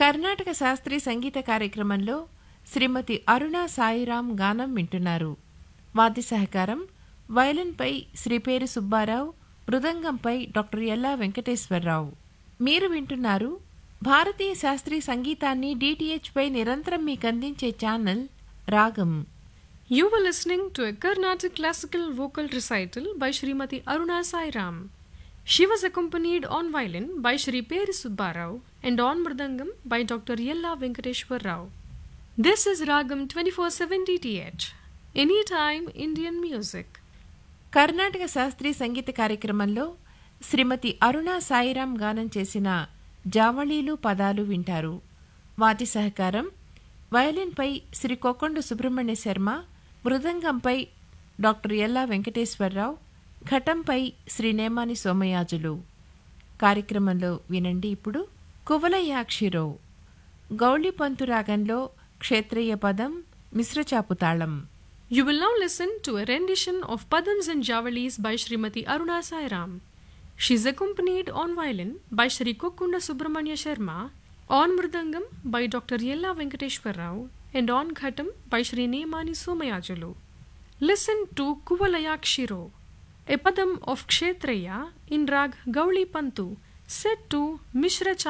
కర్ణాటక శాస్త్రీయ సంగీత కార్యక్రమంలో శ్రీమతి అరుణ సాయిరాం గానం వింటున్నారు వాద్య సహకారం వయలిన్పై శ్రీ పేరు సుబ్బారావు మృదంగంపై డాక్టర్ ఎల్లా వెంకటేశ్వరరావు మీరు వింటున్నారు భారతీయ శాస్త్రీయ సంగీతాన్ని DTH పై నిరంతరం మీకు అందించే ఛానల్ రాగం You were listening to a Carnatic classical vocal recital by Srimati Aruna Sairam. She was accompanied on violin by Sri Peri Subbarao and on mridangam by Dr. Yella Venkateshwar Rao. This is Ragam 24/7 DTH. Anytime Indian music. Karnataka శాస్త్రీయ సంగీత కార్యక్రమంలో శ్రీమతి అరుణ సాయిరాం గానం చేసిన జావళీలు పదాలు వింటారు వాటి సహకారం వయలిన్పై శ్రీ కొక్కొండ సుబ్రహ్మణ్య శర్మ మృదంగంపై డాక్టర్ ఎల్లా వెంకటేశ్వరరావు ఘటంపై శ్రీ నేమాని సోమయాజులు కార్యక్రమంలో వినండి ఇప్పుడు కువలయాక్షిరో గౌళిపంతు రాగంలో క్షేత్రయ్య పదం మిశ్రచాపు తాళం You will now listen to a rendition of Padams and Javalis by Srimati Aruna Sairam. She is accompanied on violin by Sri Kokunda Subramanya Sharma, on mridangam by Dr. Yella Venkateshwar Rao, and on ghatam by Sri Neemani Somayajulu. Listen to Kuvalayakshiro, a padam of Kshetraya in rag Gauli Pantu, set to Mishra